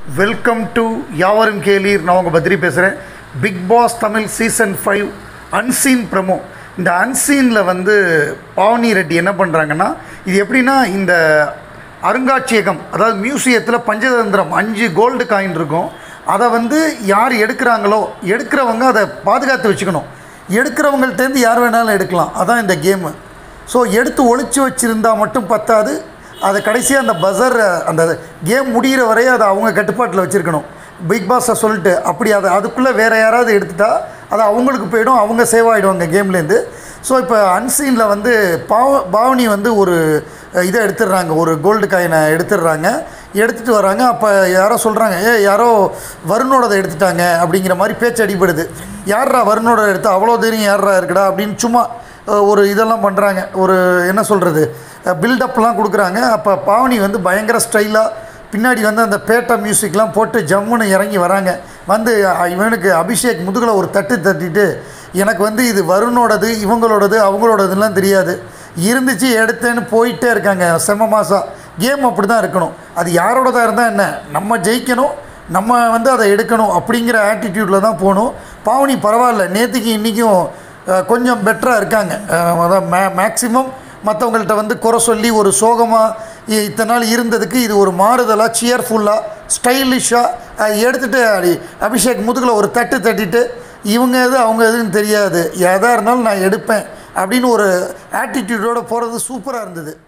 welcome to யாவரும் கேளீர் நான் உங்கள் பத்ரி பேசுகிறேன் Bigg Boss Tamil season five unseen promo இந்த அன்சீனில் வந்து பாவனி ரெட்டி என்ன பண்ணுறாங்கன்னா இது எப்படின்னா இந்த அருங்காட்சியகம் அதாவது மியூசியத்தில் பஞ்சதந்திரம் அஞ்சு கோல்டு காயின் இருக்கும் அதை வந்து யார் எடுக்கிறாங்களோ எடுக்கிறவங்க அதை பாதுகாத்து வச்சுக்கணும் எடுக்கிறவங்கள்ட்டேருந்து யார் வேணாலும் எடுக்கலாம் அதான் இந்த கேமு ஸோ எடுத்து ஒளிச்சு வச்சுருந்தா மட்டும் பத்தாது அதை கடைசியாக அந்த பஸர் அந்த கேம் முடிகிற வரையும் அதை அவங்க கட்டுப்பாட்டில் வச்சுருக்கணும் பிக் பாஸை சொல்லிட்டு அப்படி அதை அதுக்குள்ளே வேறு யாராவது எடுத்துட்டா அது அவங்களுக்கு போயிடும் அவங்க சேவ் ஆகிடுவாங்க கேம்லேருந்து ஸோ இப்போ அன்சீனில் வந்து பாவ பாவனி வந்து ஒரு இதை எடுத்துடுறாங்க ஒரு கோல்டு காயினை எடுத்துடுறாங்க எடுத்துகிட்டு வராங்க அப்போ யாரோ சொல்கிறாங்க ஏ யாரோ வருணோடதை எடுத்துட்டாங்க அப்படிங்கிற மாதிரி பேச்சு அடிபடுது யார்ரா வருணோட எடுத்து அவ்வளோ தைரியம் யார்ரா இருக்குடா அப்படின்னு சும்மா அஹ், ஒரு இதெல்லாம் பண்ணுறாங்க ஒரு என்ன சொல்கிறது பில்டப்லாம் கொடுக்குறாங்க அப்போ பாவனி வந்து பயங்கர ஸ்டைலாக பின்னாடி வந்து அந்த பேட்டா மியூசிக்லாம் போட்டு ஜம்முன்னு இறங்கி வராங்க வந்து அஹ், இவனுக்கு அபிஷேக் முதுகில் ஒரு தட்டு தட்டிட்டு எனக்கு வந்து இது வருணோடது இவங்களோடது அவங்களோடதுலாம் தெரியாது இருந்துச்சு எடுத்தேன்னு போயிட்டே இருக்காங்க செம்ம மாதம் கேம் அப்படி தான் இருக்கணும் அது யாரோடதாக இருந்தால் என்ன நம்ம ஜெயிக்கணும் நம்ம வந்து அதை எடுக்கணும் அப்படிங்கிற ஆட்டிடியூடில் தான் போகணும் பாவனி பரவாயில்ல நேற்றுக்கு இன்றைக்கும் கொஞ்சம் பெட்டராக இருக்காங்க அஹ், அதான் மே மேக்ஸிமம் மற்றவங்கள்ட்ட வந்து குறை சொல்லி ஒரு சோகமாக இத்தனை நாள் இருந்ததுக்கு இது ஒரு மாறுதலாக சியர்ஃபுல்லாக ஸ்டைலிஷாக எடுத்துகிட்டு அப்படி அபிஷேக் முதுகில் ஒரு தட்டு தட்டிட்டு இவங்க எது அவங்க எதுன்னு தெரியாது எதாக இருந்தாலும் நான் எடுப்பேன் அப்படின்னு ஒரு ஆட்டிடியூடோடு போகிறது சூப்பராக இருந்தது